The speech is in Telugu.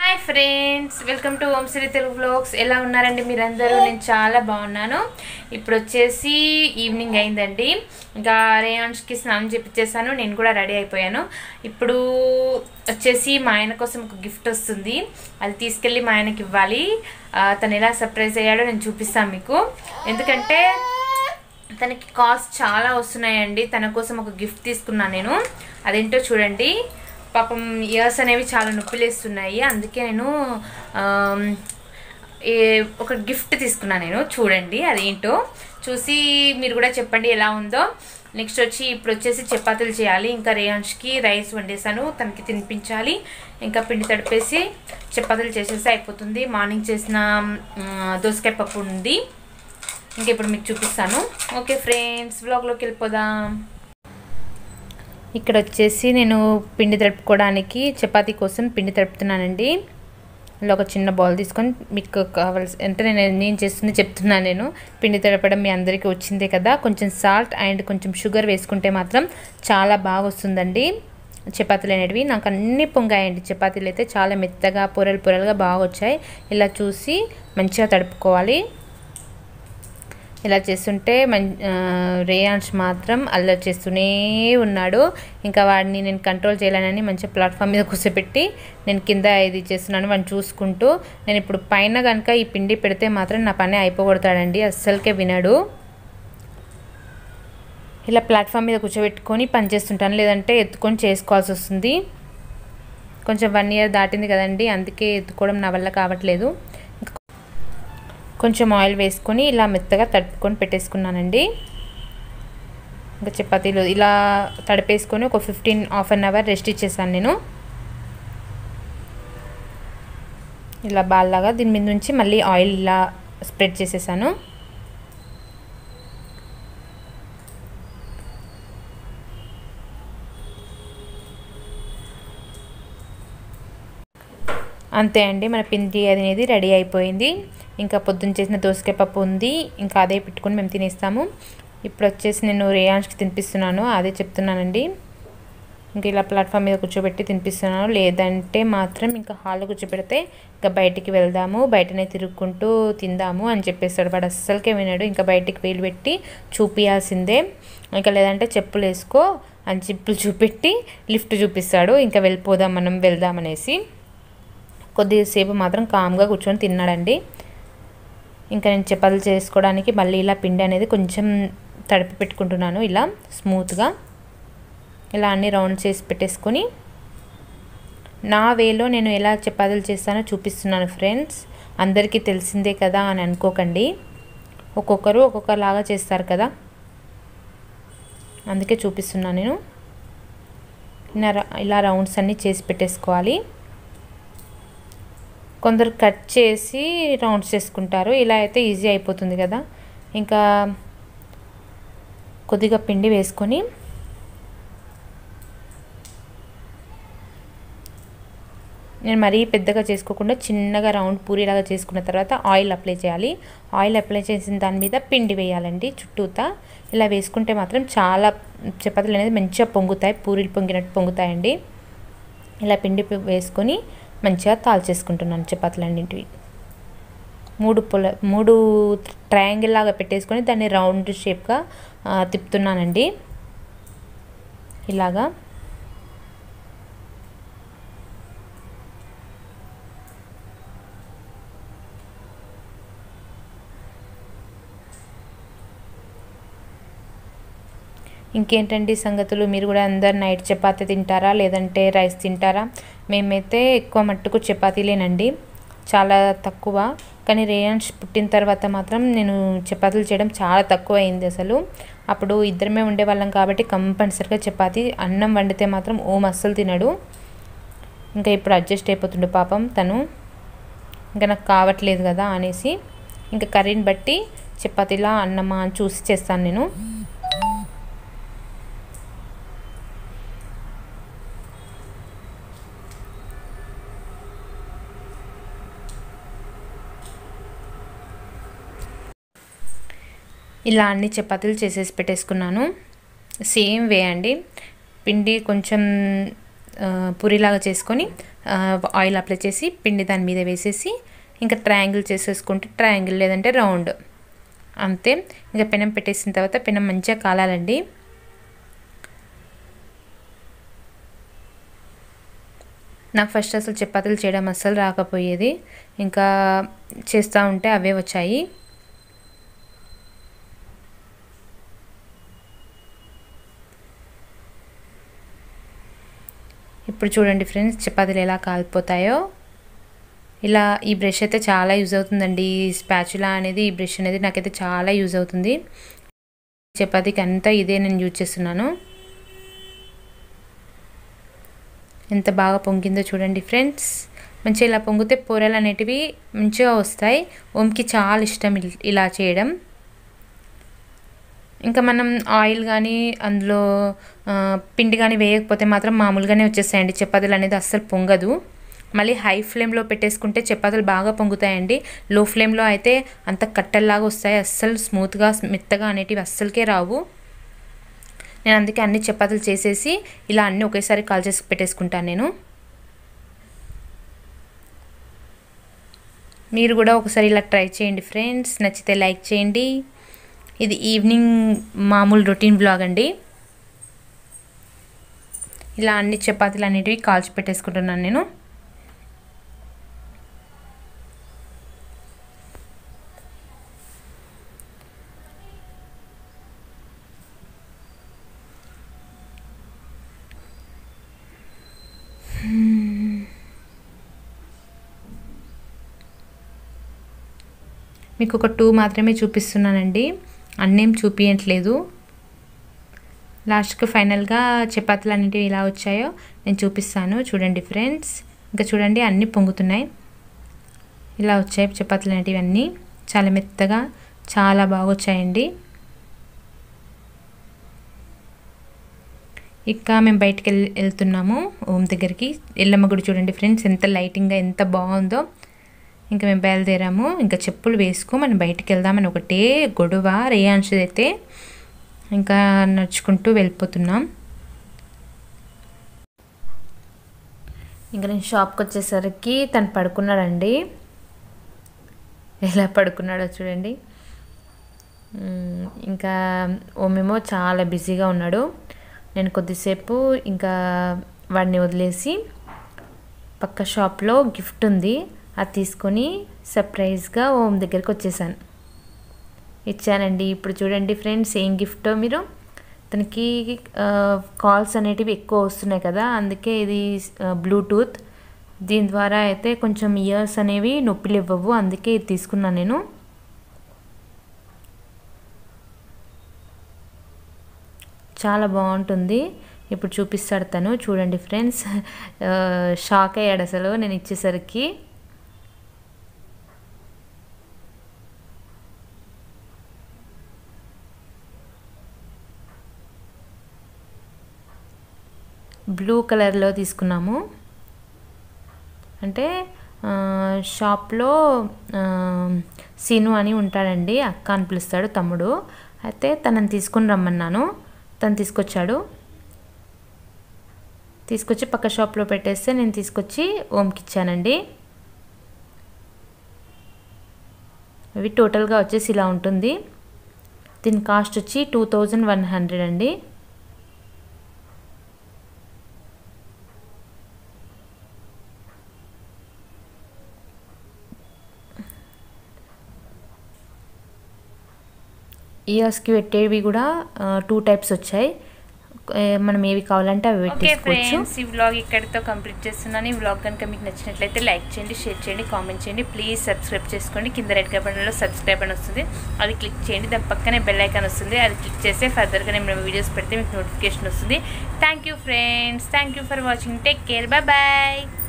hi friends welcome to Om Sri Telugu vlogs ఎలా ఉన్నారండి మీరందరూ నేను చాలా బాగున్నాను ఇప్పుడు వచ్చేసి ఈవినింగ్ అయిందండి ఇంకా రేయాన్స్కి స్నానం చేపించేసాను నేను కూడా రెడీ అయిపోయాను ఇప్పుడు వచ్చేసి మా ఆయన కోసం ఒక గిఫ్ట్ వస్తుంది అది తీసుకెళ్ళి మా ఆయనకి ఇవ్వాలి ఆ, తను ఎలా సర్ప్రైజ్ అయ్యాడో నేను చూపిస్తాను మీకు ఎందుకంటే తనకి కాస్ట్ చాలా వస్తున్నాయండి తన కోసం ఒక గిఫ్ట్ తీసుకున్నాను నేను అదేంటో చూడండి పాపం ఇయర్స్ అనేవి చాలా నొప్పిలేస్తున్నాయి అందుకే నేను ఆమ్, ఏ ఒక గిఫ్ట్ తీసుకున్నాను నేను చూడండి అదేంటో చూసి మీరు కూడా చెప్పండి ఎలా ఉందో నెక్స్ట్ వచ్చి ఇప్పుడు వచ్చేసి చపాతీలు చేయాలి ఇంకా రేయాన్ష్కి రైస్ వండేసాను తనకి తినిపించాలి ఇంకా పిండి తడిపేసి చపాతీలు చేసేసి అయిపోతుంది మార్నింగ్ చేసిన మ్, దోసకాయ పప్పు ఉంది ఇంకా ఇప్పుడు మీకు చూపిస్తాను ఓకే ఫ్రెండ్స్ వ్లాగ్లోకి వెళ్ళిపోదాం ఇక్కడ వచ్చేసి నేను పిండి తడుపుకోవడానికి చపాతీ కోసం పిండి తడుపుతున్నానండి ఇలా ఒక చిన్న బౌల్ తీసుకొని మీకు కావాల్సి అంటే నేను నేను చేస్తుంది చెప్తున్నాను నేను పిండి తడపడం మీ అందరికీ వచ్చిందే కదా కొంచెం సాల్ట్ అండ్ కొంచెం షుగర్ వేసుకుంటే మాత్రం చాలా బాగా వస్తుందండి చపాతీలు అనేటివి నాకు అన్ని పొంగాయండి చపాతీలు అయితే చాలా మెత్తగా పొరలు పొరలుగా బాగా వచ్చాయి ఇలా చూసి మంచిగా తడుపుకోవాలి ఇలా చేస్తుంటే మం రేయాన్స్ మాత్రం అల్లరి చేస్తూనే ఉన్నాడు ఇంకా వాడిని నేను కంట్రోల్ చేయాలని మంచిగా ప్లాట్ఫామ్ మీద కూర్చోబెట్టి నేను కింద ఇది చేస్తున్నాను వాడిని చూసుకుంటూ నేను ఇప్పుడు పైన కనుక ఈ పిండి పెడితే మాత్రం నా పని అయిపోగొడతాడండి అస్సలకే వినడు ఇలా ప్లాట్ఫామ్ మీద కూర్చోబెట్టుకొని పని చేస్తుంటాను లేదంటే ఎత్తుకొని చేసుకోవాల్సి వస్తుంది కొంచెం వన్ ఇయర్ దాటింది కదండి అందుకే ఎత్తుకోవడం నా వల్ల కావట్లేదు కొంచెం ఆయిల్ వేసుకొని ఇలా మెత్తగా తడుపుకొని పెట్టేసుకున్నానండి ఇంకా చపాతీలు ఇలా తడిపేసుకొని ఒక fifteen half an hour rest ఇచ్చేసాను నేను ఇలా బాల్లాగా దీని మీద నుంచి మళ్ళీ ఆయిల్ ఇలా స్ప్రెడ్ చేసేసాను అంతే అండి మన పిండి అనేది రెడీ అయిపోయింది ఇంకా పొద్దున్న చేసిన దోసకాయ పప్పు ఉంది ఇంకా అదే పెట్టుకొని మేము తినేస్తాము ఇప్పుడు వచ్చేసి నేను రేయాన్స్కి తినిపిస్తున్నాను అదే చెప్తున్నానండి ఇంకా ఇలా ప్లాట్ఫామ్ మీద కూర్చోబెట్టి తినిపిస్తున్నాను లేదంటే మాత్రం ఇంకా హాల్లో కూర్చోబెడితే ఇంకా బయటికి వెళ్దాము బయటనే తిరుగుకుంటూ తిందాము అని చెప్పేస్తాడు వాడు అస్సలకే వినాడు ఇంకా బయటికి వేలు పెట్టి చూపియాల్సిందే ఇంకా లేదంటే చెప్పులు వేసుకో అని చెప్పులు చూపెట్టి లిఫ్ట్ చూపిస్తాడు ఇంకా వెళ్ళిపోదాం మనం వెళ్దామనేసి కొద్దిసేపు మాత్రం కామ్గా కూర్చొని తిన్నాడండి ఇంకా నేను చపాతీలు చేసుకోవడానికి మళ్ళీ ఇలా పిండి అనేది కొంచెం తడిపి పెట్టుకుంటున్నాను ఇలా స్మూత్గా ఇలా అన్ని రౌండ్ చేసి పెట్టేసుకొని నా వేలో నేను ఎలా చపాతీలు చేస్తానో చూపిస్తున్నాను ఫ్రెండ్స్ అందరికీ తెలిసిందే కదా అని అనుకోకండి ఒక్కొక్కరు ఒక్కొక్కలాగా చేస్తారు కదా అందుకే చూపిస్తున్నాను నేను ఇలా ఇలా రౌండ్స్ అన్నీ చేసి పెట్టేసుకోవాలి కొందరు కట్ చేసి రౌండ్స్ చేసుకుంటారు ఇలా అయితే ఈజీ అయిపోతుంది కదా ఇంకా కొద్దిగా పిండి వేసుకొని నేను మరీ పెద్దగా చేసుకోకుండా చిన్నగా రౌండ్ పూరిలాగా చేసుకున్న తర్వాత ఆయిల్ అప్లై చేయాలి ఆయిల్ అప్లై చేసిన దాని మీద పిండి వేయాలండి చుట్టూతా ఇలా వేసుకుంటే మాత్రం చాలా చపాతీలు అనేది మంచిగా పొంగుతాయి పూరీలు పొంగినట్టు పొంగుతాయండి ఇలా పిండి వేసుకొని మంచిగా తాల్చేసుకుంటున్నాను చపాతీలన్నింటివి మూడు పొల మూడు ట్రయాంగిల్ లాగా పెట్టేసుకొని దాన్ని రౌండ్ షేప్గా తిప్పుతున్నానండి ఇలాగా ఇంకేంటండి సంగతులు మీరు కూడా అందరు నైట్ చపాతీ తింటారా లేదంటే రైస్ తింటారా మేమైతే ఎక్కువ మట్టుకు చపాతీలేనండి చాలా తక్కువ కానీ రేయాన్స్ పుట్టిన తర్వాత మాత్రం నేను చపాతీలు చేయడం చాలా తక్కువ అయింది అసలు అప్పుడు ఇద్దరమే ఉండేవాళ్ళం కాబట్టి కంపల్సరిగా చపాతీ అన్నం వండితే మాత్రం ఓం అస్సలు తినడు ఇంకా ఇప్పుడు అడ్జస్ట్ అయిపోతుండు పాపం తను ఇంకా నాకు కావట్లేదు కదా అనేసి ఇంకా కర్రీని బట్టి చపాతీలా అన్నమా అని చూసి చేస్తాను నేను ఇలా అన్ని చపాతీలు చేసేసి పెట్టేసుకున్నాను సేమ్ వే అండి పిండి కొంచెం ఆ, పూరిలాగా చేసుకొని ఆ, ఆయిల్ అప్లై చేసి పిండి దాని మీద వేసేసి ఇంకా ట్రయాంగిల్ చేసేసుకుంటే ట్రయాంగిల్ లేదంటే రౌండ్ అంతే ఇంకా పెనం పెట్టేసిన తర్వాత పెనం మంచిగా కాలాలండి నాకు ఫస్ట్ అసలు చపాతీలు చేయడం అస్సలు రాకపోయేది ఇంకా చేస్తూ ఉంటే అవే వచ్చాయి ఇప్పుడు చూడండి ఫ్రెండ్స్ చపాతీలు ఎలా కాలిపోతాయో ఇలా ఈ బ్రష్ అయితే చాలా యూజ్ అవుతుందండి ఈ స్పాచులా అనేది ఈ బ్రష్ అనేది నాకైతే చాలా యూజ్ అవుతుంది చపాతీకి అంతా ఇదే నేను యూజ్ చేస్తున్నాను ఎంత బాగా పొంగిందో చూడండి ఫ్రెండ్స్ మంచిగా ఇలా పొంగితే పొరలు అనేటివి మంచిగా వస్తాయి ఓంకి చాలా ఇష్టం ఇల్- ఇలా చేయడం ఇంకా మనం ఆయిల్ కానీ అందులో ఆ, పిండి కానీ వేయకపోతే మాత్రం మామూలుగానే వచ్చేస్తాయండి చపాతీలు అనేది అస్సలు పొంగదు మళ్ళీ హై ఫ్లేమ్లో పెట్టేసుకుంటే చపాతీలు బాగా పొంగుతాయండి లో ఫ్లేమ్లో అయితే అంత కట్టెల్లాగా వస్తాయి అస్సలు స్మూత్గా మెత్తగా అనేటివి అస్సలకే రావు నేను అందుకే అన్ని చపాతీలు చేసేసి ఇలా అన్నీ ఒకేసారి కాల్ చేసి పెట్టేసుకుంటాను నేను మీరు కూడా ఒకసారి ఇలా ట్రై చేయండి ఫ్రెండ్స్ నచ్చితే లైక్ చేయండి ఇది ఈవినింగ్ మామూలు రొటీన్ బ్లాగ్ అండి ఇలా అన్ని చపాతీలు అనేటివి కాల్చి పెట్టేసుకుంటున్నాను నేను మీకు ఒక టూ మాత్రమే చూపిస్తున్నానండి అన్నేం చూపించట్లేదు లాస్ట్కి ఫైనల్గా చపాతీలు అనేటివి ఎలా వచ్చాయో నేను చూపిస్తాను చూడండి ఫ్రెండ్స్ ఇంకా చూడండి అన్నీ పొంగుతున్నాయి ఇలా వచ్చాయి చపాతీలు అనేటివి అన్నీ చాలా మెత్తగా చాలా బాగా వచ్చాయండి ఇక మేము బయటికి వెళ్ళి వెళ్తున్నాము ఓం దగ్గరికి ఎల్లమ్మ గుడి చూడండి ఫ్రెండ్స్ ఎంత లైటింగ్గా ఎంత బాగుందో ఇంకా మేము బయలుదేరాము ఇంకా చెప్పులు వేసుకో మనం బయటికి వెళ్దామని ఒకటే గొడవ రేయాన్షది అయితే ఇంకా నడుచుకుంటూ వెళ్ళిపోతున్నాం ఇంకా నేను షాప్కి వచ్చేసరికి తను పడుకున్నాడండి ఎలా పడుకున్నాడో చూడండి మ్, ఇంకా ఓమేమో చాలా బిజీగా ఉన్నాడు నేను కొద్దిసేపు ఇంకా వాడిని వదిలేసి పక్క షాప్లో గిఫ్ట్ ఉంది అది తీసుకొని సర్ప్రైజ్గా ఓం దగ్గరికి వచ్చేసాను ఇచ్చానండి ఇప్పుడు చూడండి ఫ్రెండ్స్ ఏం గిఫ్టో మీరు తనకి కాల్స్ అనేటివి ఎక్కువ వస్తున్నాయి కదా అందుకే ఇది బ్లూటూత్ దీని ద్వారా అయితే కొంచెం ఇయర్స్ అనేవి నొప్పిలు ఇవ్వవు అందుకే ఇది తీసుకున్నాను నేను చాలా బాగుంటుంది ఇప్పుడు చూపిస్తాడు తను చూడండి ఫ్రెండ్స్ షాక్ అయ్యాడు అసలు నేను ఇచ్చేసరికి బ్లూ కలర్లో తీసుకున్నాము అంటే ఆ, షాప్లో ఆ, సీను అని ఉంటాడండి అక్క అని పిలుస్తాడు తమ్ముడు అయితే తనని తీసుకుని రమ్మన్నాను తను తీసుకొచ్చాడు తీసుకొచ్చి పక్క షాప్లో పెట్టేస్తే నేను తీసుకొచ్చి ఓంకి ఇచ్చానండి అవి టోటల్గా వచ్చేసి ఇలా ఉంటుంది దీని కాస్ట్ వచ్చి టూ థౌజండ్ వన్ హండ్రెడ్ అండి ఇయర్స్కి పెట్టేవి కూడా టూ టైప్స్ వచ్చాయి ఏ, మనం ఏవి కావాలంటే అవి ఓకే పెట్టేసుకోవచ్చు ఫ్రెండ్స్ ఈ వ్లాగ్ ఇక్కడితో కంప్లీట్ చేస్తున్నాను ఈ వ్లాగ్ కనుక మీకు నచ్చినట్లయితే లైక్ చేయండి షేర్ చేయండి కామెంట్ చేయండి ప్లీజ్ సబ్స్క్రైబ్ చేసుకోండి కింద రెడ్ బటన్లో సబ్స్క్రైబ్ అని వస్తుంది అది క్లిక్ చేయండి దాని పక్కనే బెల్ ఐకాన్ వస్తుంది అది క్లిక్ చేస్తే ఫర్దర్గా నేను వీడియోస్ పెడితే మీకు నోటిఫికేషన్ వస్తుంది thank you friends thank you for watching take care bye bye